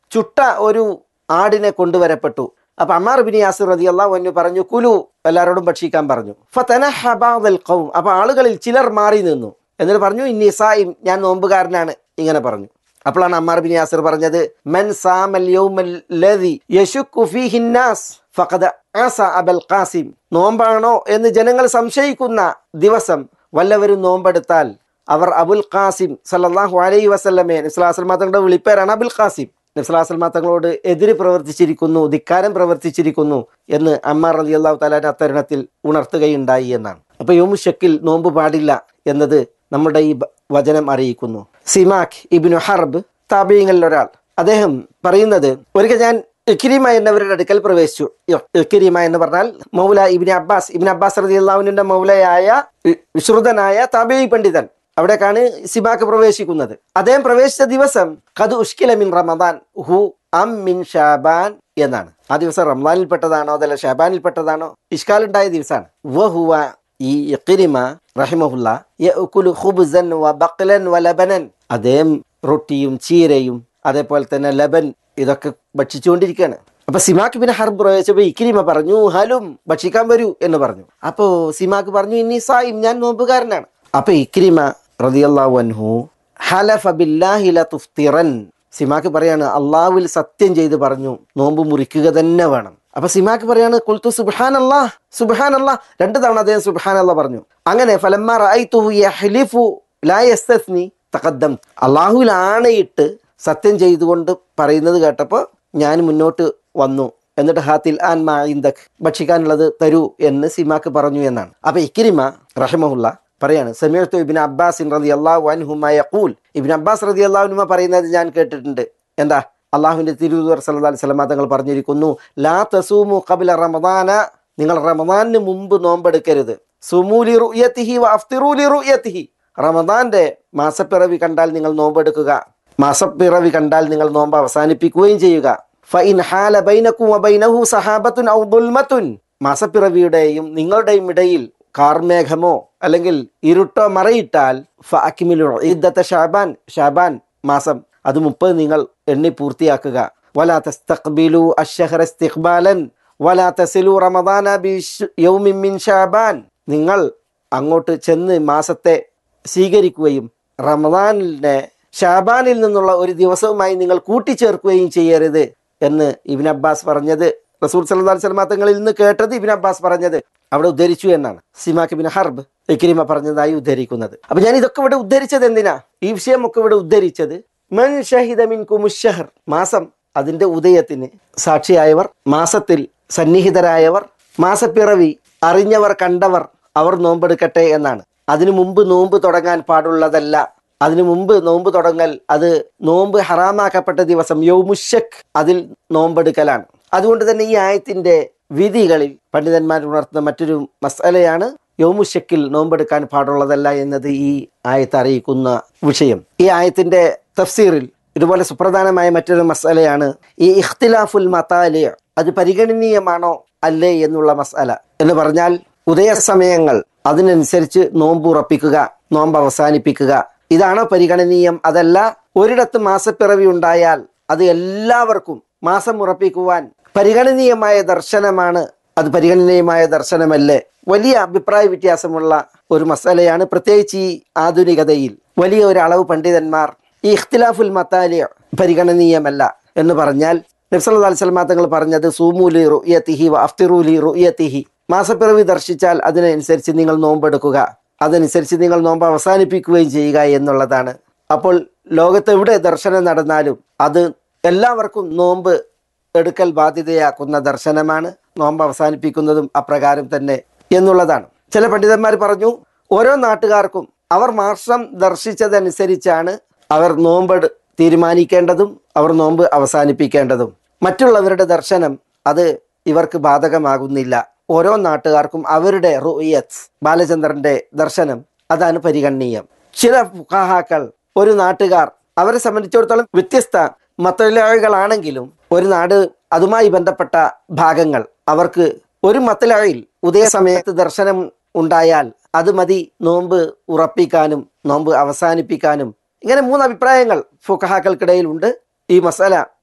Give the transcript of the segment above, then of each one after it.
ചുട്ട ഒരു ആടിനെ കൊണ്ടുവരപ്പെട്ടു അപ്പൊ അമ്മാർ ബിൻ യാസിർ റതി അള്ളാഹു പറഞ്ഞു കുലു എല്ലാവരോടും ഭക്ഷിക്കാൻ പറഞ്ഞു ഫതനഹ ബഅദൽ ഖൗം അപ്പൊ ആളുകളിൽ ചിലർ മാറി നിന്നു എന്നിട്ട് പറഞ്ഞു ഇന്നി സായിം ഞാൻ നോമ്പുകാരനാണ് ഇങ്ങനെ പറഞ്ഞു അപ്പോഴാണ് അമ്മാർ ബിൻ യാസിർ പറഞ്ഞത് മൻ സാമൽ യൗമൽ ലദി യശുക്കു ഫീഹി നാസ് ഫഖദ ആസ അബൽ ഖാസിം നോമ്പാണോ എന്ന് ജനങ്ങൾ സംശയിക്കുന്ന ദിവസം വല്ലവരും നോമ്പെടുത്താൽ അവർ അബുൽ ഖാസിം സല്ലല്ലാഹു അലൈഹി വസല്ലമെ നബ്സലാസ്ലമ തങ്ങളുടെ വിളിപ്പേരാണ് അബുൽ ഖാസിം നബ്സലാസ്ലമ തങ്ങളോട് എതിര് പ്രവർത്തിച്ചിരിക്കുന്നു ധിക്കാരം പ്രവർത്തിച്ചിരിക്കുന്നു എന്ന് അമ്മാർ അലി അള്ളാഹു താലാൻ അത്തരുണത്തിൽ ഉണർത്തുകയുണ്ടായി എന്നാണ് അപ്പൊ യോമു ഷക്കിൽ നോമ്പ് പാടില്ല എന്നത് നമ്മുടെ ഈ ബ- വചനം അറിയിക്കുന്നു സിമാഖ് ഇബിനു ഹർബ് താബീങ്ങളിൽ ഒരാൾ അദ്ദേഹം പറയുന്നത് ഒരിക്കൽ ഞാൻ ഇക്കിരിമ എന്നവരുടെ അടുക്കൽ പ്രവേശിച്ചു ഇക്കിരിമ എന്ന് പറഞ്ഞാൽ മൗല ഇബിൻ അബ്ബാസ് ഇബിൻ അബ്ബാസ് റതി അള്ളാഹുവിന്റെ മൗലയായ വി- വിശ്രുതനായ താബീ പണ്ഡിതൻ അവിടേക്കാണ് സിബാക്ക് പ്രവേശിക്കുന്നത് അദ്ദേഹം പ്രവേശിച്ച ദിവസം കത് ഉഷ്കില മിൻ റമദാൻ ഹു അം മിൻ ഷാബാൻ എന്നാണ് ആ ദിവസം റംസാനിൽപ്പെട്ടതാണോ അതല്ല ഷാബാനിൽപ്പെട്ടതാണോ ഇഷ്കാലുണ്ടായ ദിവസമാണ് വഹുവ ഈ ഇഖ്രിമ റഹിമഹുല്ല യഅ്കുലു ഖുബ്സൻ വ ബഖ്ലൻ വ ലബനൻ അദ്ദേഹം റൊട്ടിയും ചീരയും അതേപോലെ തന്നെ ലബൻ ഇതൊക്കെ ഭക്ഷിച്ചുകൊണ്ടിരിക്കുകയാണ് അപ്പൊ സിമാക്ക് പിന്നെ ഹർബ് പ്രവേശിച്ചപ്പോ ഇക്രിമ പറഞ്ഞു ഹലും ഭക്ഷിക്കാൻ വരൂ എന്ന് പറഞ്ഞു അപ്പോ സിമാക്ക് പറഞ്ഞു ഇനി സായിം ഞാൻ നോമ്പുകാരനാണ് അപ്പൊ ഇക്രിമ റളിയല്ലാഹു അൻഹു ഹലഫ ബില്ലാഹി ലതുഫ്തിറൻ സിമാക്ക് പറയാണ് അള്ളാഹുവിൽ സത്യം ചെയ്ത് പറഞ്ഞു നോമ്പ് മുറിക്കുക തന്നെ വേണം അപ്പൊ സിമാക്ക് പറയാണ് കുൽത്തു സുബ്ഹാൻ അല്ലാ സുബ്ഹാൻ അല്ലാ രണ്ട് തവണ അദ്ദേഹം സുബ്ഹാൻ അല്ലാ പറഞ്ഞു അങ്ങനെ ഫലമ്മ റഅയ്തുഹു യഹ്ലിഫു ലാ യസ്തസ്നി തഖദ്ദം അള്ളാഹുവിൽ ആണയിട്ട് സത്യം ചെയ്തുകൊണ്ട് പറയുന്നത് കേട്ടപ്പോൾ ഞാൻ മുന്നോട്ട് വന്നു എന്നിട്ട് ഹാത്തിൽ ആൻ മാഇന്ദക് ഭക്ഷിക്കാനുള്ളത് തരൂ എന്ന് സിമാക്ക് പറഞ്ഞു എന്നാണ് അപ്പൊ ഇക്രിമ റഹിമഹുല്ല പറയാണ് സമീഅത്തു ഇബിൻ അബ്ബാസ് റതി അള്ളാഹു അൻഹുമ യഖൂൽ ഇബിൻ അബ്ബാസ് റതി അള്ളാഹുനുമ പറയുന്നത് ഞാൻ കേട്ടിട്ടുണ്ട് എന്താ അള്ളാഹുവിന്റെ തിരുവൂർ സല്ലല്ലാഹു അലൈഹി വസല്ലമ തങ്ങൾ പറഞ്ഞിരിക്കുന്നു ലാ തസൂമു ഖബല റമദാന നിങ്ങൾ റമദാനിന് മുമ്പ് നോമ്പെടുക്കരുത് സുമൂലി റുയത്തിഹി വ അഫ്തിറൂലി റുയത്തിഹി റമദാന്റെ മാസപ്പിറവി കണ്ടാൽ നിങ്ങൾ നോമ്പെടുക്കുക മാസപ്പിറവി കണ്ടാൽ നിങ്ങൾ നോമ്പ് അവസാനിപ്പിക്കുകയും ചെയ്യുക ഫഇൻ ഹാല ബൈനക്കും വബൈനഹു സഹാബത്തുൻ ഔ ദുൽമത്തുൻ മാസപ്പിറവിയുടെയും നിങ്ങളുടെയും ഇടയിൽ കാർമേഘമോ അല്ലെങ്കിൽ ഇരുട്ടോ മറയിട്ടാൽ ഫഅക്മിലു ഇദ്ദത്ത ഷാബാൻ ഷാബാൻ മാസം അത് മുപ്പത് നിങ്ങൾ എണ്ണി പൂർത്തിയാക്കുക വലാ തസ്തഖ്ബിലു അഷ്ഹറ ഇസ്തിഖ്ബാലൻ വലാ തസിലു റമദാന ബിശ് യൗമിൻ മിൻ ഷാബാൻ നിങ്ങൾ അങ്ങോട്ട് ചെന്ന് മാസത്തെ സ്വീകരിക്കുകയും റമദാനിനെ ഷാബാനിൽ നിന്നുള്ള ഒരു ദിവസവുമായി നിങ്ങൾ കൂട്ടിച്ചേർക്കുകയും ചെയ്യരുത് എന്ന് ഇബിൻ അബ്ബാസ് പറഞ്ഞത് റസൂൽ സല്ലല്ലാഹു അലൈഹി വസല്ലം തങ്ങളിൽ നിന്ന് കേട്ടത് ഇബിൻ അബ്ബാസ് പറഞ്ഞത് അവിടെ ഉദ്ധരിച്ചു എന്നാണ് സിമാക്ക് ബിൻ ഹർബ് ഇക്രിമ പറഞ്ഞതായി ഉദ്ധരിക്കുന്നത് അപ്പൊ ഞാൻ ഇതൊക്കെ ഇവിടെ ഉദ്ധരിച്ചത് എന്തിനാ ഈ വിഷയമൊക്കെ ഇവിടെ ഉദ്ധരിച്ചത് മൻ ഷഹിദ മിൻകും ഷഹർ മാസം അതിന്റെ ഉദയത്തിന് സാക്ഷിയായവർ മാസത്തിൽ സന്നിഹിതരായവർ മാസപ്പിറവി അറിഞ്ഞവർ കണ്ടവർ അവർ നോമ്പെടുക്കട്ടെ എന്നാണ് അതിനു മുമ്പ് നോമ്പ് തുടങ്ങാൻ പാടുള്ളതല്ല അതിനു മുമ്പ് നോമ്പ് തുടങ്ങൽ അത് നോമ്പ് ഹറാമാക്കപ്പെട്ട ദിവസം യൗമുഷക് അതിൽ നോമ്പെടുക്കലാണ് അതുകൊണ്ട് തന്നെ ഈ ആയത്തിന്റെ വിധികളിൽ പണ്ഡിതന്മാർ ഉണർത്തുന്ന മറ്റൊരു മസലയാണ് യൗമുഷക്കിൽ നോമ്പെടുക്കാൻ പാടുള്ളതല്ല എന്നത് ഈ ആയത്ത് അറിയിക്കുന്ന വിഷയം ഈ ആയത്തിന്റെ തഫ്സീറിൽ ഇതുപോലെ സുപ്രധാനമായ മറ്റൊരു മസലയാണ് ഈ ഇഖ്തിലാഫുൽ മതാലിയ അത് പരിഗണനീയമാണോ അല്ലേ എന്നുള്ള മസല എന്ന് പറഞ്ഞാൽ ഉദയസമയങ്ങൾ അതിനനുസരിച്ച് നോമ്പ് ഉറപ്പിക്കുക നോമ്പ് അവസാനിപ്പിക്കുക ഇതാണോ പരിഗണനീയം അതല്ല ഒരിടത്ത് മാസപ്പിറവി ഉണ്ടായാൽ അത് എല്ലാവർക്കും മാസം ഉറപ്പിക്കുവാൻ പരിഗണനീയമായ ദർശനമാണ് അത് പരിഗണനീയമായ ദർശനമല്ലേ വലിയ അഭിപ്രായ വ്യത്യാസമുള്ള ഒരു മസലയാണ് പ്രത്യേകിച്ച് ഈ ആധുനികതയിൽ വലിയ ഒരു അളവ് പണ്ഡിതന്മാർ ഈ ഇഖ്തിലാഫുൽ മത്താലിയ പരിഗണനീയമല്ല എന്ന് പറഞ്ഞാൽ നബ്സല്ലാ അലിസ്ലാം തങ്ങൾ പറഞ്ഞത് സൂമൂലി റുയത്തിഹി വ അഫ്തിറൂലി റുയത്തിഹി മാസപ്പിറവി ദർശിച്ചാൽ അതിനനുസരിച്ച് നിങ്ങൾ നോമ്പെടുക്കുക അതനുസരിച്ച് നിങ്ങൾ നോമ്പ് അവസാനിപ്പിക്കുകയും ചെയ്യുക എന്നുള്ളതാണ് അപ്പോൾ ലോകത്ത് എവിടെ ദർശനം നടന്നാലും അത് എല്ലാവർക്കും നോമ്പ് എടുക്കൽ ബാധ്യതയാക്കുന്ന ദർശനമാണ് നോമ്പ് അവസാനിപ്പിക്കുന്നതും അപ്രകാരം തന്നെ എന്നുള്ളതാണ് ചില പണ്ഡിതന്മാർ പറഞ്ഞു ഓരോ നാട്ടുകാർക്കും അവർ മാസം ദർശിച്ചതനുസരിച്ചാണ് അവർ നോമ്പ് തീരുമാനിക്കേണ്ടതും അവർ നോമ്പ് അവസാനിപ്പിക്കേണ്ടതും മറ്റുള്ളവരുടെ ദർശനം അത് ഇവർക്ക് ബാധകമാകുന്നില്ല ഓരോ നാട്ടുകാർക്കും അവരുടെ റുയത്ത് ബാലചന്ദ്രന്റെ ദർശനം അതാണ് പരിഗണനീയം ചില ഫുഖാഹാക്കൾ ഒരു നാട്ടുകാർ അവരെ സംബന്ധിച്ചിടത്തോളം വ്യത്യസ്ത മത്തലാഴികളാണെങ്കിലും ഒരു നാട് അതുമായി ബന്ധപ്പെട്ട ഭാഗങ്ങൾ അവർക്ക് ഒരു മത്തലാഴിൽ ഉദയസമയത്ത് ദർശനം ഉണ്ടായാൽ അത് മതി നോമ്പ് ഉറപ്പിക്കാനും നോമ്പ് അവസാനിപ്പിക്കാനും ഇങ്ങനെ മൂന്ന് അഭിപ്രായങ്ങൾ ഫുഖഹാക്കൾക്കിടയിലുണ്ട് ഈ മസാല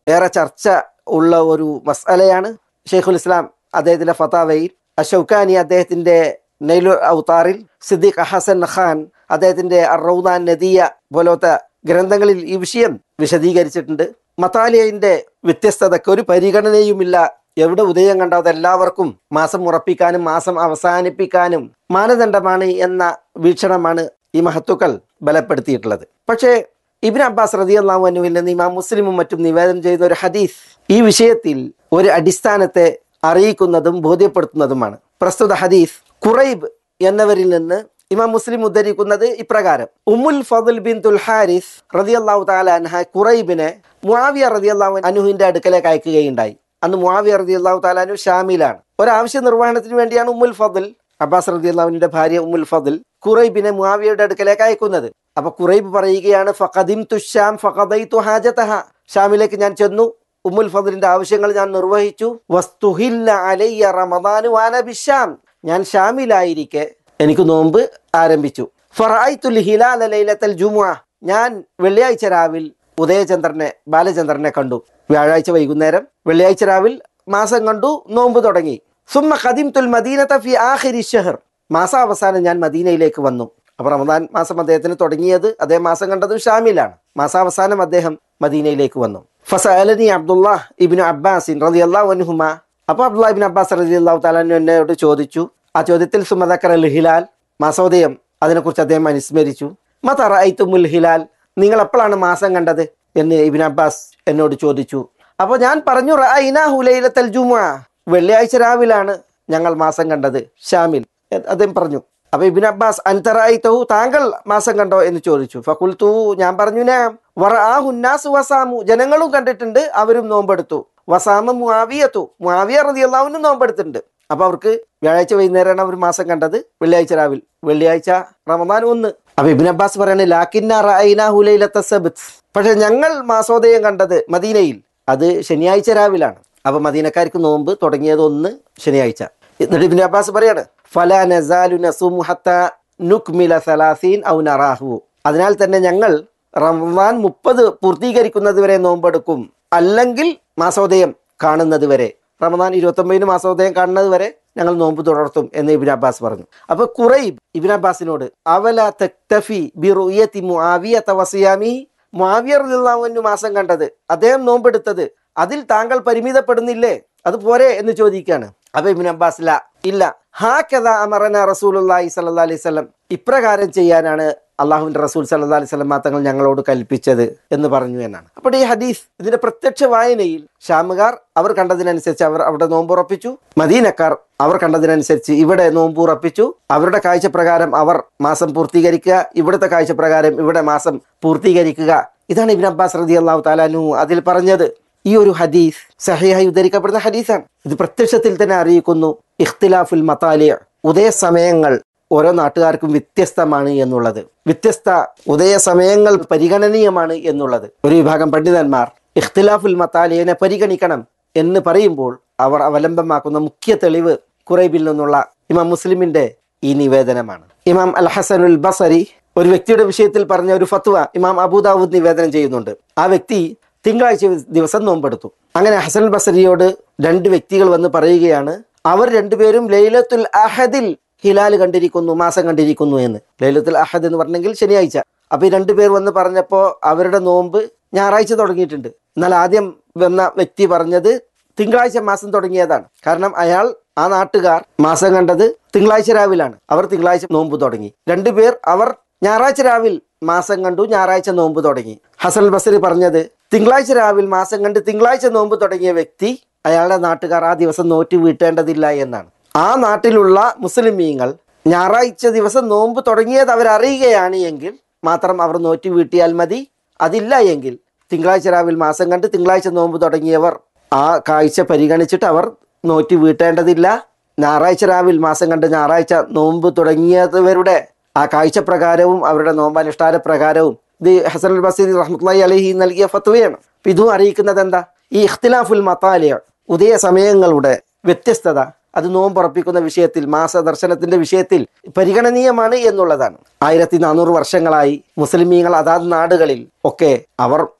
ഏറെ ചർച്ച ഉള്ള ഒരു മസാലയാണ് ഷെയ്ഖുൽ ഇസ്ലാം അദ്ദേഹത്തിന്റെ ഫതാവയിൽ അഷൌഖാനി അദ്ദേഹത്തിന്റെ നെയ്ലു ഔത്താറിൽ സിദ്ദീഖ് ഹസൻ ഖാൻ അദ്ദേഹത്തിന്റെ റൗദാൻ നദിയ പോലത്തെ ഗ്രന്ഥങ്ങളിൽ ഈ വിഷയം വിശദീകരിച്ചിട്ടുണ്ട് മത്താലിയന്റെ വ്യത്യസ്തതയ്ക്ക് ഒരു പരിഗണനയുമില്ല എവിടെ ഉദയം കണ്ടോ അതെല്ലാവർക്കും മാസം ഉറപ്പിക്കാനും മാസം അവസാനിപ്പിക്കാനും മാനദണ്ഡമാണ് എന്ന വീക്ഷണമാണ് ഈ മഹത്തുക്കൾ ബലപ്പെടുത്തിയിട്ടുള്ളത് പക്ഷേ ഇബിൻ അബ്ബാസ് റതി അള്ളാഹുവിൽ നിന്ന് ഇമാം മുസ്ലിമും മറ്റും നിവേദനം ചെയ്യുന്ന ഒരു ഹദീസ് ഈ വിഷയത്തിൽ ഒരു അടിസ്ഥാനത്തെ അറിയിക്കുന്നതും ബോധ്യപ്പെടുത്തുന്നതുമാണ് പ്രസ്തുത ഹദീസ് കുറൈബ് എന്നവരിൽ നിന്ന് ഇമാം മുസ്ലിം ഉദ്ധരിക്കുന്നത് ഇപ്രകാരം ഉമ്മുൽ ഫضൽ ബിൻ തുൽ ഹാരിസ് റതി അള്ളാഹു താല അൻഹ കുറൈബിനെ മുആവിയ റതി അള്ളാഹു അനുഹിന്റെ അടുക്കലേക്ക് അയക്കുകയുണ്ടായി അന്ന് മുആവിയ റതി അള്ളാഹു താലാനു ഷാമിലാണ് ഒരാവശ്യ നിർവഹണത്തിന് വേണ്ടിയാണ് ഉമ്മുൽ ഫضൽ അബ്ബാസ് റതി അള്ളാഹുവിന്റെ ഭാര്യ ഉമ്മുൽ ഫضൽ കുറൈബിനെ മുആവിയയുടെ അടുക്കലേക്ക് അയക്കുന്നത് അപ്പൊ കുറൈബ് പറയുകയാണ് ഫഖദിം തുഷാം ഫഖദൈതു ഹാജതഹ ഷാമിലേക്ക് ഞാൻ ചെന്നു ഉമ്മുൽ ഫضലിന്റെ ആവശ്യങ്ങൾ ഞാൻ നിർവഹിച്ചു വസ്തുഹില്ല അലയ്യ റമദാനു വാന ബിഷാം ഞാൻ ഷാമിലായിരിക്കെ എനിക്ക് നോമ്പ് ആരംഭിച്ചു ഫറായിത്തുൽ ഹിലാല ലൈലത്തൽ ജുമുഅ ഞാൻ വെള്ളിയാഴ്ച രാവിൽ ഉദയചന്ദ്രനെ ബാലചന്ദ്രനെ കണ്ടു വ്യാഴാഴ്ച വൈകുന്നേരം വെള്ളിയാഴ്ച രാവിൽ മാസം കണ്ടു നോമ്പ് തുടങ്ങി സുമ്മ ഖദിം തുൽ മദീനത്ത ഫി ആഖിരി ഷഹർ മാസാവസാനം ഞാൻ മദീനയിലേക്ക് വന്നു അപ്പൊ റമദാൻ മാസം അദ്ദേഹത്തിന് തുടങ്ങിയത് അതേ മാസം കണ്ടതും ഷാമിലാണ് മാസാവസാനം അദ്ദേഹം മദീനയിലേക്ക് വന്നു ഫസഅലനി അബ്ദുല്ലാ ഇബ്നു അബ്ബാസിൻ റളിയല്ലാഹു അൻഹുമ അപ്പോൾ അബ്ദുല്ലാ ഇബ്നു അബ്ബാസ് റളിയല്ലാഹു തആല അൻഹു എന്നോട് ചോദിച്ചു ആ ചോദ്യത്തിൽ സുമദക്കർ അൽ ഹിലാൽ മാസോദയം അതിനെക്കുറിച്ച് അദ്ദേഹം അനുസ്മരിച്ചു മതറ ഐത്തുമുൽ ഹിലാൽ നിങ്ങൾ എപ്പോഴാണ് മാസം കണ്ടത് എന്ന് ഇബിൻ അബ്ബാസ് എന്നോട് ചോദിച്ചു അപ്പോൾ ഞാൻ പറഞ്ഞു റഅയ്നാഹു ലൈലത്തൽ ജുമുഅ വെള്ളിയാഴ്ച രാവിലാണ് ഞങ്ങൾ മാസം കണ്ടത് ഷാമിൽ അദ്ദേഹം പറഞ്ഞു അപ്പൊ ഇബിൻ അബ്ബാസ് അൻതറായിത്തഹു താങ്കൾ മാസം കണ്ടോ എന്ന് ചോദിച്ചു ഫക്കുൽത്തു ഞാൻ പറഞ്ഞു നാം വറാഹുന്നാസ് വസാമു ജനങ്ങളും കണ്ടിട്ടുണ്ട് അവരും നോമ്പെടുത്തു വസാമ മുആവിയത്തു മുആവിയ റളിയല്ലാഹുവിനും നോമ്പെടുത്തിട്ടുണ്ട് അപ്പൊ അവർക്ക് വ്യാഴാഴ്ച വൈകുന്നേരമാണ് അവർ മാസം കണ്ടത് വെള്ളിയാഴ്ച രാവിലെ വെള്ളിയാഴ്ച റമദാൻ ഒന്ന് അപ്പൊ ഇബിൻ അബ്ബാസ് പറയണേ ലാക്കിന്ന സബത്ത് പക്ഷെ ഞങ്ങൾ മാസോദയം കണ്ടത് മദീനയിൽ അത് ശനിയാഴ്ച രാവിലാണ് അപ്പൊ മദീനക്കാർക്ക് നോമ്പ് തുടങ്ങിയത് ഒന്ന് ശനിയാഴ്ച എന്നിട്ട് ഇബിൻ അബ്ബാസ് പറയാണ് ഫല നസാലു നസുമു ഹത്ത നുക്മില സലാസീൻ ഔ നറാഹു അതിനാൽ തന്നെ ഞങ്ങൾ റമദാൻ മുപ്പത് പൂർത്തീകരിക്കുന്നത് വരെ നോമ്പെടുക്കും അല്ലെങ്കിൽ മാസോദയം കാണുന്നത് വരെ റമദാൻ ഇരുപത്തൊമ്പതിന് മാസോദയം കാണുന്നത് വരെ ഞങ്ങൾ നോമ്പ് തുടർത്തും എന്ന് ഇബിൻ അബ്ബാസ് പറഞ്ഞു അപ്പൊ കുറൈബ് ഇബിൻ അബ്ബാസിനോട് അവല തക്തഫി ബി റുയത്തി മുആവിയ തവസിയാമി മുആവിയ റളിയല്ലാഹു മാസം കണ്ടത് അദ്ദേഹം നോമ്പെടുത്തത് അതിൽ താങ്കൾ പരിമിതപ്പെടുന്നില്ലേ അത് പോരെ എന്ന് ചോദിക്കുകയാണ് അപ്പൊ ഇബിൻ അബ്ബാസ് ല ഇല്ല ഹാ കഥ അമറന റസൂലുള്ളാഹി സ്വല്ലല്ലാഹി അലൈഹി വസല്ലം ഇപ്രകാരം ചെയ്യാനാണ് അള്ളാഹുവിന്റെ റസൂൽ സല്ലല്ലാഹി അലൈഹി വസല്ലം തങ്ങൾ ഞങ്ങളോട് കൽപ്പിച്ചത് എന്ന് പറഞ്ഞു എന്നാണ് അപ്പോൾ ഈ ഹദീസ് ഇതിന്റെ പ്രത്യക്ഷ വായനയിൽ ഷാമുകാർ അവർ കണ്ടതിനനുസരിച്ച് അവർ അവിടെ നോമ്പുറപ്പിച്ചു മദീനക്കാർ അവർ കണ്ടതിനനുസരിച്ച് ഇവിടെ നോമ്പുറപ്പിച്ചു അവരുടെ കാഴ്ചപ്രകാരം അവർ മാസം പൂർത്തീകരിക്കുക ഇവിടുത്തെ കാഴ്ചപ്രകാരം ഇവിടെ മാസം പൂർത്തീകരിക്കുക ഇതാണ് ഇബിൻ അബ്ബാസ് റതി അള്ളാഹു താലാനു അതിൽ പറഞ്ഞത് ഈ ഒരു ഹദീസ് സഹിയായി ഉദ്ധരിക്കപ്പെടുന്ന ഹദീസാണ് ഇത് പ്രത്യക്ഷത്തിൽ തന്നെ അറിയിക്കുന്നു ഇഖ്തിലാഫുൽ മത്താലിയ ഉദയ സമയങ്ങൾ ഓരോ നാട്ടുകാർക്കും വ്യത്യസ്തമാണ് എന്നുള്ളത് വ്യത്യസ്ത ഉദയ സമയങ്ങൾ പരിഗണനീയമാണ് എന്നുള്ളത് ഒരു വിഭാഗം പണ്ഡിതന്മാർ ഇഖ്തിലാഫുൽ മത്താലിയനെ പരിഗണിക്കണം എന്ന് പറയുമ്പോൾ അവർ അവലംബമാക്കുന്ന മുഖ്യ തെളിവ് കുറൈബിൽ നിന്നുള്ള ഇമാം മുസ്ലിമിന്റെ ഈ നിവേദനമാണ് ഇമാം അൽ ഹസനുൽ ബസരി ഒരു വ്യക്തിയുടെ വിഷയത്തിൽ പറഞ്ഞ ഒരു ഫത്വ ഇമാം അബൂദാവൂദ് നിവേദനം ചെയ്യുന്നുണ്ട് ആ വ്യക്തി തിങ്കളാഴ്ച ദിവസം നോമ്പെടുത്തു അങ്ങനെ ഹസൻ ബസരിയോട് രണ്ട് വ്യക്തികൾ വന്ന് പറയുകയാണ് അവർ രണ്ടുപേരും ലൈലത്തുൽ അഹദിൽ ഹിലാൽ കണ്ടിരിക്കുന്നു മാസം കണ്ടിരിക്കുന്നു എന്ന് ലൈലത്തുൽ അഹദ് എന്ന് പറഞ്ഞെങ്കിൽ ശനിയാഴ്ച അപ്പൊ ഈ രണ്ടുപേർ വന്ന് പറഞ്ഞപ്പോൾ അവരുടെ നോമ്പ് ഞായറാഴ്ച തുടങ്ങിയിട്ടുണ്ട് എന്നാൽ ആദ്യം വന്ന വ്യക്തി പറഞ്ഞത് തിങ്കളാഴ്ച മാസം തുടങ്ങിയതാണ് കാരണം അയാൾ ആ നാട്ടുകാർ മാസം കണ്ടത് തിങ്കളാഴ്ച രാവിലാണ് അവർ തിങ്കളാഴ്ച നോമ്പ് തുടങ്ങി രണ്ടുപേർ അവർ ഞായറാഴ്ച രാവിൽ മാസം കണ്ടു ഞായറാഴ്ച നോമ്പ് തുടങ്ങി ഹസൻ ബസരി പറഞ്ഞത് തിങ്കളാഴ്ച രാവിൽ മാസം കണ്ട് തിങ്കളാഴ്ച നോമ്പ് തുടങ്ങിയ വ്യക്തി അയാളുടെ നാട്ടുകാർ ആ ദിവസം നോറ്റ് വീട്ടേണ്ടതില്ല എന്നാണ് ആ നാട്ടിലുള്ള മുസ്ലിമീങ്ങൾ ഞായറാഴ്ച ദിവസം നോമ്പ് തുടങ്ങിയത് അവരറിയുകയാണ് എങ്കിൽ മാത്രം അവർ നോറ്റ് വീട്ടിയാൽ മതി അതില്ല എങ്കിൽ തിങ്കളാഴ്ച രാവിൽ മാസം കണ്ട് തിങ്കളാഴ്ച നോമ്പ് തുടങ്ങിയവർ ആ കാഴ്ച പരിഗണിച്ചിട്ട് അവർ നോറ്റ് വീട്ടേണ്ടതില്ല ഞായറാഴ്ച രാവിൽ മാസം കണ്ട് ഞായറാഴ്ച നോമ്പ് തുടങ്ങിയവരുടെ ആ കാഴ്ച പ്രകാരവും അവരുടെ നോമ്പാനുഷ്ഠാന പ്രകാരവും ഇത് ഹസൻ അൽ ബസീർ റഹ്മത്തുള്ളി അലഹി നൽകിയ ഫത്വയാണ് അപ്പൊ ഇതും അറിയിക്കുന്നത് എന്താ ഈ ഇഖ്തിലാഫുൽ മത്താലിയ ഉദയ സമയങ്ങളുടെ വ്യത്യസ്തത അത് നോമ്പുറപ്പിക്കുന്ന വിഷയത്തിൽ മാസദർശനത്തിന്റെ വിഷയത്തിൽ പരിഗണനീയമാണ് എന്നുള്ളതാണ് ആയിരത്തി നാനൂറ് വർഷങ്ങളായി മുസ്ലിമീങ്ങൾ അതാത് നാടുകളിൽ ഒക്കെ അവർ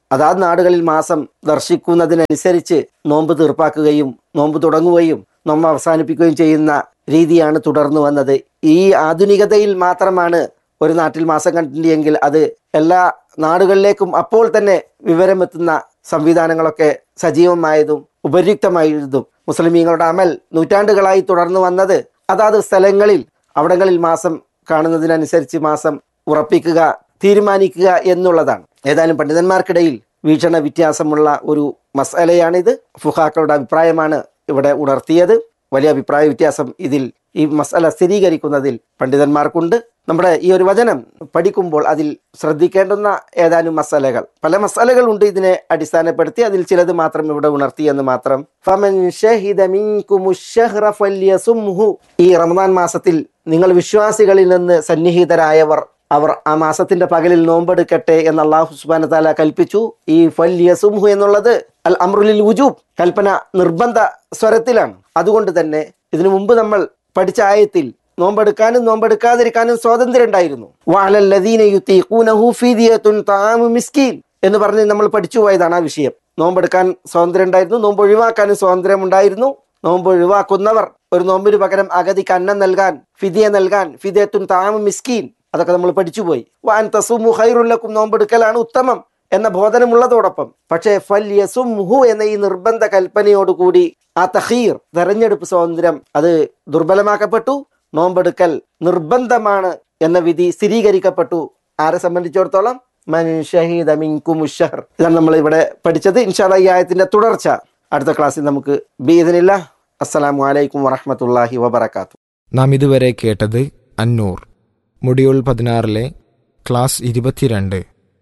അതാത് നാടുകളിൽ മാസം ദർശിക്കുന്നതിനനുസരിച്ച് നോമ്പ് തീർപ്പാക്കുകയും നോമ്പ് തുടങ്ങുകയും നോമ്പ് അവസാനിപ്പിക്കുകയും ചെയ്യുന്ന രീതിയാണ് തുടർന്നു വന്നത് ഈ ആധുനികതയിൽ മാത്രമാണ് ഒരു നാട്ടിൽ മാസം കണ്ടിട്ടുണ്ടെങ്കിൽ അത് എല്ലാ നാടുകളിലേക്കും അപ്പോൾ തന്നെ വിവരമെത്തുന്ന സംവിധാനങ്ങളൊക്കെ സജീവമായതും ഉപര്യുക്തമായതും മുസ്ലിമീങ്ങളുടെ അമൽ നൂറ്റാണ്ടുകളായി തുടർന്നു വന്നത് അതാത് സ്ഥലങ്ങളിൽ അവിടങ്ങളിൽ മാസം കാണുന്നതിനനുസരിച്ച് മാസം ഉറപ്പിക്കുക തീരുമാനിക്കുക എന്നുള്ളതാണ് ഏതായാലും പണ്ഡിതന്മാർക്കിടയിൽ വീക്ഷണ വ്യത്യാസമുള്ള ഒരു മസലയാണിത് ഫുഹാക്കളുടെ അഭിപ്രായമാണ് ഇവിടെ ഉണർത്തിയത് വലിയ അഭിപ്രായ വ്യത്യാസം ഇതിൽ ഈ മസല സ്ഥിരീകരിക്കുന്നതിൽ പണ്ഡിതന്മാർക്കുണ്ട് നമ്മുടെ ഈ ഒരു വചനം പഠിക്കുമ്പോൾ അതിൽ ശ്രദ്ധിക്കേണ്ടുന്ന ഏതാനും മസാലകൾ പല മസാലകളുണ്ട് ഇതിനെ അടിസ്ഥാനപ്പെടുത്തി അതിൽ ചിലത് മാത്രം ഇവിടെ ഉണർത്തി എന്ന് മാത്രം ഫമൻ ഷഹിദ മിൻകുമു ശഹ്റ ഫല്യസുംഹു. ഈ റമദാൻ മാസത്തിൽ നിങ്ങൾ വിശ്വാസികളിൽ നിന്ന് സന്നിഹിതരായവർ അവർ ആ മാസത്തിന്റെ പകലിൽ നോമ്പെടുക്കട്ടെ എന്ന് അള്ളാഹു സുബാന താല കൽപ്പിച്ചു ഈ ഫല്യസുംഹു എന്നുള്ളത് അൽ അമ്രുലിൽ ഉജൂബ് കൽപ്പന നിർബന്ധ സ്വരത്തിലാണ് അതുകൊണ്ട് തന്നെ ഇതിനു മുമ്പ് നമ്മൾ പഠിച്ച ആയത്തിൽ നോമ്പെടുക്കാനും നോമ്പെടുക്കാതിരിക്കാനും സ്വാതന്ത്ര്യം ഉണ്ടായിരുന്നു വഅലല്ലദീന യുതീഖൂനഹു ഫിദിയത്തുൻ തആമു മിസ്കീൻ എന്ന് പറഞ്ഞ് നമ്മൾ പഠിച്ചു പോയതാണ് ആ വിഷയം നോമ്പെടുക്കാൻ സ്വാതന്ത്ര്യം ഉണ്ടായിരുന്നു നോമ്പ് ഒഴിവാക്കാനും സ്വാതന്ത്ര്യം ഉണ്ടായിരുന്നു നോമ്പ് ഒഴിവാക്കുന്നവർ ഒരു നോമ്പിന് പകരം അഗതിക്ക് അന്നം നൽകാൻ ഫിദിയ നൽകാൻ ഫിദിയത്തുൻ താമു മിസ്കീൻ അതൊക്കെ നമ്മൾ പഠിച്ചു പോയി വാൻ തസുമു ഖൈറുല്ലക്കും നോമ്പെടുക്കലാണ് ഉത്തമം എന്ന ബോധനമുള്ളതോടൊപ്പം പക്ഷേ ഫൽ യസുംഹു എന്ന ഈ നിർബന്ധ കൽപ്പനയോടുകൂടി ആ തഹീർ തെരഞ്ഞെടുപ്പ് സ്വാതന്ത്ര്യം അത് ദുർബലമാക്കപ്പെട്ടു നോമ്പെടുക്കൽ നിർബന്ധമാണ് എന്ന വിധി സ്ഥിരീകരിക്കപ്പെട്ടു ആരെ സംബന്ധിച്ചിടത്തോളം മൻ ഷഹീദ മിൻകുമു ഷഹർ ഇതാണ് നമ്മൾ ഇവിടെ പഠിച്ചത് ഇൻഷാല്ല ഈ ആയത്തിന്റെ തുടർച്ച അടുത്ത ക്ലാസ്സിൽ നമുക്ക് ബീദനില്ല അസ്സലാമു അലൈക്കും വറഹ്മത്തുള്ളാഹി വബറകാത്തു നാം ഇതുവരെ കേട്ടത് അന്നൂർ മുടിയൂൾ പതിനാറിലെ ക്ലാസ് ഇരുപത്തിരണ്ട്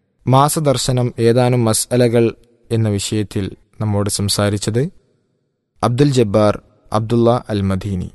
മാസദർശനം ഏതാനും മസ്അലകൾ എന്ന വിഷയത്തിൽ നമ്മോട് സംസാരിച്ചത് അബ്ദുൽ ജബ്ബാർ അബ്ദുള്ള അൽ മദീനി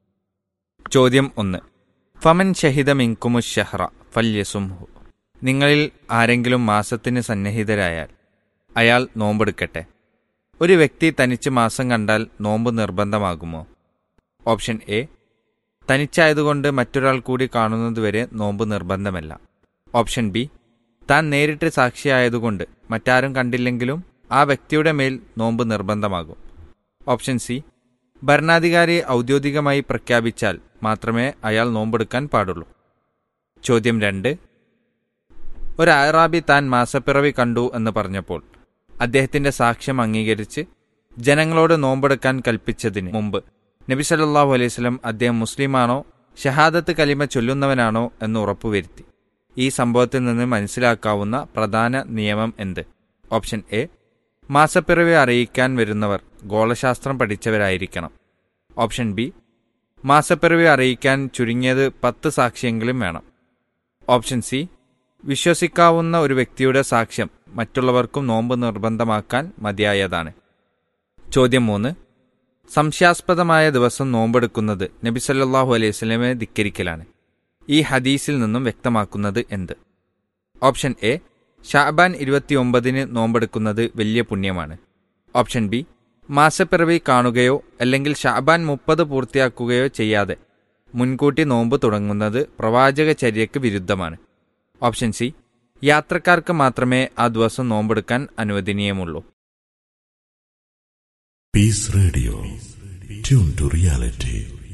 ചോദ്യം ഒന്ന് ഫമൻ ഷഹിദ മിൻകുമു ഷഹ്റ ഫല്യസുംഹു നിങ്ങളിൽ ആരെങ്കിലും മാസത്തിന് സന്നിഹിതരായാൽ അയാൾ നോമ്പെടുക്കട്ടെ ഒരു വ്യക്തി തനിച്ച് മാസം കണ്ടാൽ നോമ്പ് നിർബന്ധമാകുമോ ഓപ്ഷൻ എ തനിച്ചായതുകൊണ്ട് മറ്റൊരാൾ കൂടി കാണുന്നതുവരെ നോമ്പ് നിർബന്ധമല്ല ഓപ്ഷൻ ബി താൻ നേരിട്ട് സാക്ഷിയായതുകൊണ്ട് മറ്റാരും കണ്ടില്ലെങ്കിലും ആ വ്യക്തിയുടെ മേൽ നോമ്പ് നിർബന്ധമാകും ഓപ്ഷൻ സി ഭരണാധികാരി ഔദ്യോഗികമായി പ്രഖ്യാപിച്ചാൽ മാത്രമേ അയാൾ നോമ്പെടുക്കാൻ പാടുള്ളൂ ചോദ്യം രണ്ട് ഒരു അറാബി താൻ മാസപ്പിറവി കണ്ടു എന്ന് പറഞ്ഞപ്പോൾ അദ്ദേഹത്തിന്റെ സാക്ഷ്യം അംഗീകരിച്ച് ജനങ്ങളോട് നോമ്പെടുക്കാൻ കൽപ്പിച്ചതിന് മുമ്പ് നബി സല്ലല്ലാഹു അലൈഹി വസല്ലം അദ്ദേഹം മുസ്ലിമാണോ ഷഹാദത്ത് കലിമ ചൊല്ലുന്നവനാണോ എന്ന് ഉറപ്പുവരുത്തി ഈ സംഭവത്തിൽ നിന്ന് മനസ്സിലാക്കാവുന്ന പ്രധാന നിയമം എന്ത് ഓപ്ഷൻ എ മാസപ്പിറവി അറിയിക്കാൻ വരുന്നവർ ഗോളശാസ്ത്രം പഠിച്ചവരായിരിക്കണം ഓപ്ഷൻ ബി മാസപ്പിറവി അറിയിക്കാൻ ചുരുങ്ങിയത് പത്ത് സാക്ഷിയെങ്കിലും വേണം ഓപ്ഷൻ സി വിശ്വസിക്കാവുന്ന ഒരു വ്യക്തിയുടെ സാക്ഷ്യം മറ്റുള്ളവർക്കും നോമ്പ് നിർബന്ധമാക്കാൻ മതിയായതാണ് ചോദ്യം മൂന്ന് സംശയാസ്പദമായ ദിവസം നോമ്പെടുക്കുന്നത് നബി സല്ലല്ലാഹു അലൈഹി വസല്ലമയെ ധിക്കരിക്കലാണ് ഈ ഹദീസിൽ നിന്നും വ്യക്തമാക്കുന്നത് എന്ത് ഓപ്ഷൻ എ ഷാബാൻ ഇരുപത്തിയൊമ്പതിന് നോമ്പെടുക്കുന്നത് വലിയ പുണ്യമാണ് ഓപ്ഷൻ ബി മാസപ്പിറവി കാണുകയോ അല്ലെങ്കിൽ ഷാബാൻ മുപ്പത് പൂർത്തിയാക്കുകയോ ചെയ്യാതെ മുൻകൂട്ടി നോമ്പ് തുടങ്ങുന്നത് പ്രവാചക ചര്യയ്ക്ക് വിരുദ്ധമാണ് ഓപ്ഷൻ സി യാത്രക്കാർക്ക് മാത്രമേ ആ ദിവസം നോമ്പെടുക്കാൻ അനുവദനീയമുള്ളൂ Peace Radio. Tune to reality.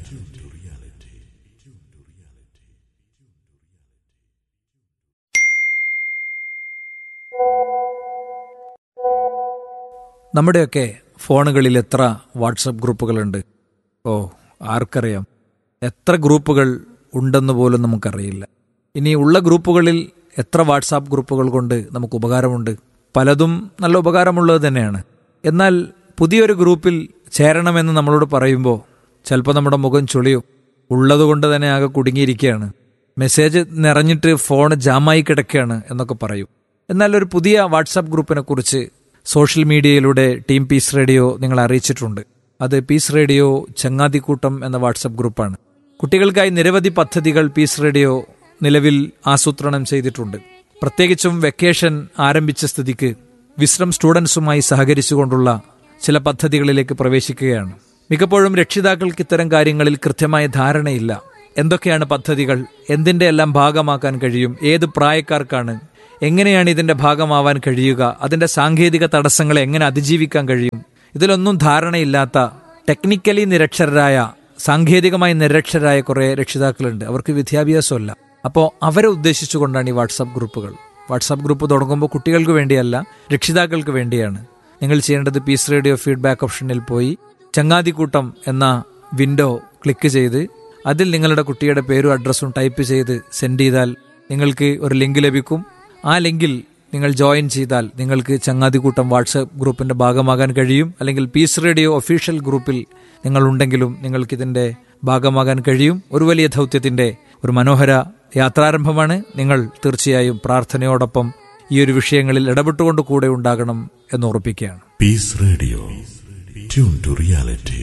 നമ്മുടെയൊക്കെ ഫോണുകളിൽ എത്ര വാട്സപ്പ് ഗ്രൂപ്പുകളുണ്ട് ഓ ആർക്കറിയാം എത്ര ഗ്രൂപ്പുകൾ ഉണ്ടെന്ന് പോലും നമുക്കറിയില്ല ഇനി ഉള്ള ഗ്രൂപ്പുകളിൽ എത്ര വാട്സാപ്പ് ഗ്രൂപ്പുകൾ കൊണ്ട് നമുക്ക് ഉപകാരമുണ്ട് പലതും നല്ല ഉപകാരമുള്ളത് തന്നെയാണ് എന്നാൽ പുതിയൊരു ഗ്രൂപ്പിൽ ചേരണമെന്ന് നമ്മളോട് പറയുമ്പോൾ ചിലപ്പോൾ നമ്മുടെ മുഖം ചുളിയും ഉള്ളതുകൊണ്ട് തന്നെ ആകെ കുടുങ്ങിയിരിക്കുകയാണ് മെസ്സേജ് നിറഞ്ഞിട്ട് ഫോൺ ജാമായി കിടക്കുകയാണ് എന്നൊക്കെ പറയും എന്നാൽ ഒരു പുതിയ വാട്സാപ്പ് ഗ്രൂപ്പിനെ കുറിച്ച് സോഷ്യൽ മീഡിയയിലൂടെ ടീം പീസ് റേഡിയോ നിങ്ങളെ അറിയിച്ചിട്ടുണ്ട് അത് പീസ് റേഡിയോ ചങ്ങാതിക്കൂട്ടം എന്ന വാട്സാപ്പ് ഗ്രൂപ്പാണ് കുട്ടികൾക്കായി നിരവധി പദ്ധതികൾ പീസ് റേഡിയോ നിലവിൽ ആസൂത്രണം ചെയ്തിട്ടുണ്ട് പ്രത്യേകിച്ചും വെക്കേഷൻ ആരംഭിച്ച സ്ഥിതിക്ക് വിശ്രം സ്റ്റുഡൻസുമായി സഹകരിച്ചുകൊണ്ടുള്ള ചില പദ്ധതികളിലേക്ക് പ്രവേശിക്കുകയാണ് മിക്കപ്പോഴും രക്ഷിതാക്കൾക്ക് ഇത്തരം കാര്യങ്ങളിൽ കൃത്യമായ ധാരണയില്ല എന്തൊക്കെയാണ് പദ്ധതികൾ എന്തിന്റെ എല്ലാം ഭാഗമാക്കാൻ കഴിയും ഏത് പ്രായക്കാർക്കാണ് എങ്ങനെയാണ് ഇതിന്റെ ഭാഗമാവാൻ കഴിയുക അതിന്റെ സാങ്കേതിക തടസ്സങ്ങളെ എങ്ങനെ അതിജീവിക്കാൻ കഴിയും ഇതിലൊന്നും ധാരണയില്ലാത്ത ടെക്നിക്കലി നിരക്ഷരരായ സാങ്കേതികമായി നിരക്ഷരായ കുറേ രക്ഷിതാക്കളുണ്ട് അവർക്ക് വിദ്യാഭ്യാസമല്ല അപ്പോൾ അവരെ ഉദ്ദേശിച്ചുകൊണ്ടാണ് ഈ വാട്സാപ്പ് ഗ്രൂപ്പുകൾ വാട്സാപ്പ് ഗ്രൂപ്പ് തുടങ്ങുമ്പോൾ കുട്ടികൾക്ക് വേണ്ടിയല്ല രക്ഷിതാക്കൾക്ക് വേണ്ടിയാണ് നിങ്ങൾ ചെയ്യേണ്ടത് പീസ് റേഡിയോ ഫീഡ്ബാക്ക് ഓപ്ഷനിൽ പോയി ചങ്ങാതിക്കൂട്ടം എന്ന വിൻഡോ ക്ലിക്ക് ചെയ്ത് അതിൽ നിങ്ങളുടെ കുട്ടിയുടെ പേരും അഡ്രസ്സും ടൈപ്പ് ചെയ്ത് സെൻഡ് ചെയ്താൽ നിങ്ങൾക്ക് ഒരു ലിങ്ക് ലഭിക്കും ആ ലിങ്കിൽ നിങ്ങൾ ജോയിൻ ചെയ്താൽ നിങ്ങൾക്ക് ചങ്ങാതിക്കൂട്ടം വാട്സപ്പ് ഗ്രൂപ്പിന്റെ ഭാഗമാകാൻ കഴിയും അല്ലെങ്കിൽ പീസ് റേഡിയോ ഒഫീഷ്യൽ ഗ്രൂപ്പിൽ നിങ്ങൾ ഉണ്ടെങ്കിലും നിങ്ങൾക്കിതിന്റെ ഭാഗമാകാൻ കഴിയും ഒരു വലിയ ദൗത്യത്തിന്റെ ഒരു മനോഹര യാത്രാരംഭമാണ് നിങ്ങൾ തീർച്ചയായും പ്രാർത്ഥനയോടൊപ്പം ഈ ഒരു വിഷയങ്ങളിൽ ഇടപെട്ടുകൊണ്ട് കൂടെ ഉണ്ടാകണം എന്ന് ഉറപ്പിക്കുകയാണ് Peace Radio. Tune to reality.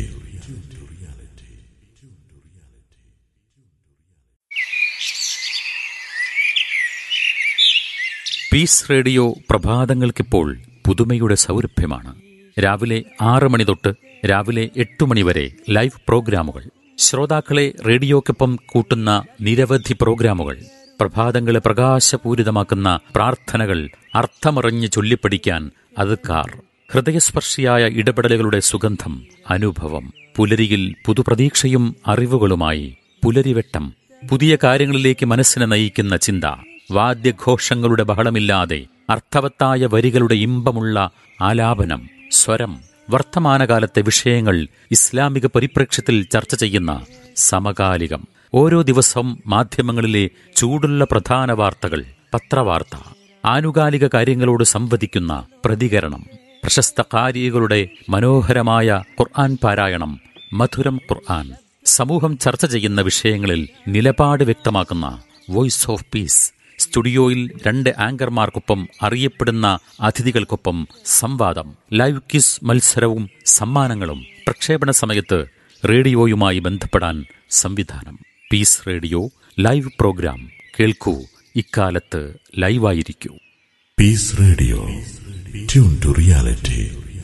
Peace Radio പ്രഭാതങ്ങൾക്കിപ്പോൾ പുതുമയുടെ സൗരഭ്യമാണ് രാവിലെ ആറ് മണി തൊട്ട് രാവിലെ എട്ട് മണി വരെ ലൈവ് പ്രോഗ്രാമുകൾ ശ്രോതാക്കളെ റേഡിയോക്കൊപ്പം കൂട്ടുന്ന നിരവധി പ്രോഗ്രാമുകൾ പ്രഭാതങ്ങളെ പ്രകാശപൂരിതമാക്കുന്ന പ്രാർത്ഥനകൾ അർത്ഥമറിഞ്ഞ് ചൊല്ലിപ്പഠിക്കാൻ അതുക്കാർ ഹൃദയസ്പർശിയായ ഇടപെടലുകളുടെ സുഗന്ധം അനുഭവം പുലരിയിൽ പുതുപ്രതീക്ഷയും അറിവുകളുമായി പുലരിവെട്ടം പുതിയ കാര്യങ്ങളിലേക്ക് മനസ്സിനെ നയിക്കുന്ന ചിന്ത വാദ്യഘോഷങ്ങളുടെ ബഹളമില്ലാതെ അർത്ഥവത്തായ വരികളുടെ ഇമ്പമുള്ള ആലാപനം സ്വരം വർത്തമാനകാലത്തെ വിഷയങ്ങൾ ഇസ്ലാമിക പരിപ്രേക്ഷ്യത്തിൽ ചർച്ച ചെയ്യുന്ന സമകാലികം ഓരോ ദിവസവും മാധ്യമങ്ങളിലെ ചൂടുള്ള പ്രധാന വാർത്തകൾ പത്രവാർത്ത ആനുകാലിക കാര്യങ്ങളോട് സംവദിക്കുന്ന പ്രതികരണം പ്രശസ്ത കാരികളുടെ മനോഹരമായ ഖുർആൻ പാരായണം മധുരം ഖുർആൻ സമൂഹം ചർച്ച ചെയ്യുന്ന വിഷയങ്ങളിൽ നിലപാട് വ്യക്തമാക്കുന്ന വോയിസ് ഓഫ് പീസ് സ്റ്റുഡിയോയിൽ രണ്ട് ആങ്കർമാർക്കൊപ്പം അറിയപ്പെടുന്ന അതിഥികൾക്കൊപ്പം സംവാദം ലൈവ് ക്വിസ് മത്സരവും സമ്മാനങ്ങളും പ്രക്ഷേപണ സമയത്ത് റേഡിയോയുമായി ബന്ധപ്പെടാൻ സംവിധാനം പീസ് റേഡിയോ ലൈവ് പ്രോഗ്രാം കേൾക്കൂ ഇക്കാലത്ത് ലൈവായിരിക്കൂ Peace Radio. Tune to reality.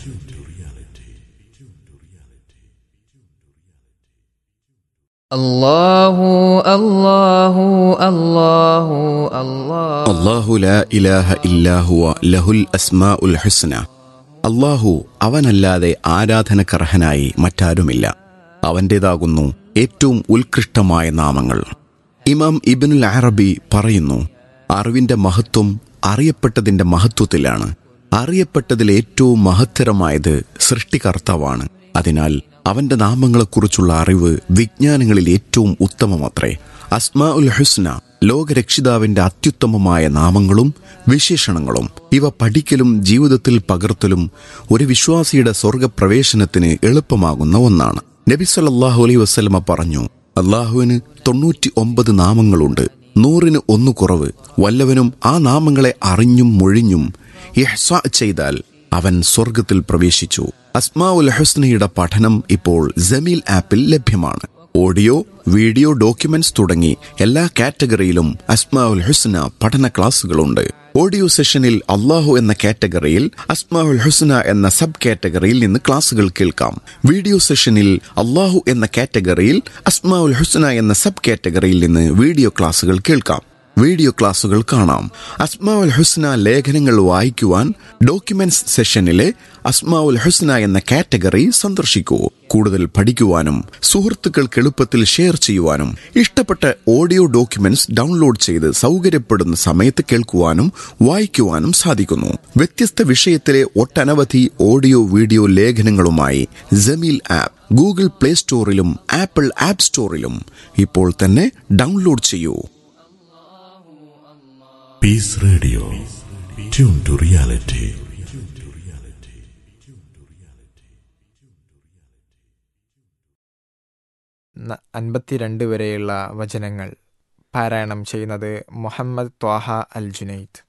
الله الله الله الله الله لا إله إلا هو له الأسماء الحسنى അള്ളാഹു അവനല്ലാതെ ആരാധനക്കർഹനായി മറ്റാരുമില്ല അവൻ്റേതാകുന്നു ഏറ്റവും ഉത്കൃഷ്ടമായ നാമങ്ങൾ ഇമാം ഇബിനുൽ അറബി പറയുന്നു അറിവിന്റെ മഹത്വം അറിയപ്പെട്ടതിന്റെ മഹത്വത്തിലാണ് അറിയപ്പെട്ടതിൽ ഏറ്റവും മഹത്തരമായത് സൃഷ്ടികർത്താവാണ് അതിനാൽ അവന്റെ നാമങ്ങളെക്കുറിച്ചുള്ള അറിവ് വിജ്ഞാനങ്ങളിൽ ഏറ്റവും ഉത്തമമത്രേ അസ്മാ ഉൽ ഹുസ്ന ലോകരക്ഷിതാവിന്റെ അത്യുത്തമമായ നാമങ്ങളും വിശേഷണങ്ങളും ഇവ പഠിക്കലും ജീവിതത്തിൽ പകർത്തലും ഒരു വിശ്വാസിയുടെ സ്വർഗപ്രവേശനത്തിന് എളുപ്പമാകുന്ന ഒന്നാണ് നബി സല്ലല്ലാഹു അലൈഹി വസല്ലമ പറഞ്ഞു അള്ളാഹുവിന് തൊണ്ണൂറ്റി ഒമ്പത് നാമങ്ങളുണ്ട് നൂറിന് ഒന്ന് കുറവ് വല്ലവനും ആ നാമങ്ങളെ അറിഞ്ഞും മൊഴിഞ്ഞും ഇഹ്സാ ചെയ്താൽ അവൻ സ്വർഗത്തിൽ പ്രവേശിച്ചു അസ്മാ ഉൽ ഹുസ്നയുടെ പഠനം ഇപ്പോൾ ജമീൽ ആപ്പിൽ ലഭ്യമാണ് ഓഡിയോ വീഡിയോ ഡോക്യുമെന്റ്സ് തുടങ്ങി എല്ലാ കാറ്റഗറിയിലും അസ്മാ ഉൽ ഹുസ്ന പഠന ക്ലാസുകളുണ്ട് ഓഡിയോ സെഷനിൽ അള്ളാഹു എന്ന കാറ്റഗറിയിൽ അസ്മാ ഉൽ ഹുസ്ന എന്ന സബ് കാറ്റഗറിയിൽ നിന്ന് ക്ലാസുകൾ കേൾക്കാം വീഡിയോ സെഷനിൽ അള്ളാഹു എന്ന കാറ്റഗറിയിൽ അസ്മാ ഉൽ ഹുസ്ന എന്ന സബ് കാറ്റഗറിയിൽ നിന്ന് വീഡിയോ ക്ലാസുകൾ കേൾക്കാം വീഡിയോ ക്ലാസുകൾ കാണാം അസ്മാഉൽ ഹുസ്ന ലേഖനങ്ങൾ വായിക്കുവാൻ ഡോക്യുമെന്റ്സ് സെഷനിലെ അസ്മാഉൽ ഹുസ്ന എന്ന കാറ്റഗറി സന്ദർശിക്കൂ കൂടുതൽ പഠിക്കുവാനും സുഹൃത്തുക്കൾക്ക് എളുപ്പത്തിൽ ഷെയർ ചെയ്യുവാനും ഇഷ്ടപ്പെട്ട ഓഡിയോ ഡോക്യുമെന്റ്സ് ഡൗൺലോഡ് ചെയ്ത് സൗകര്യപ്പെടുന്ന സമയത്ത് കേൾക്കുവാനും വായിക്കുവാനും സാധിക്കുന്നു വ്യത്യസ്ത വിഷയത്തിലെ ഒട്ടനവധി ഓഡിയോ വീഡിയോ ലേഖനങ്ങളുമായി ജമീൽ ആപ്പ് ഗൂഗിൾ പ്ലേ സ്റ്റോറിലും ആപ്പിൾ ആപ്പ് സ്റ്റോറിലും ഇപ്പോൾ തന്നെ ഡൗൺലോഡ് ചെയ്യൂ Peace Radio. Tune to reality. ന- അൻപത്തിരണ്ട് വരെയുള്ള വചനങ്ങൾ പാരായണം ചെയ്യുന്നത് മുഹമ്മദ് ത്വാഹ അൽ ജുനൈദ്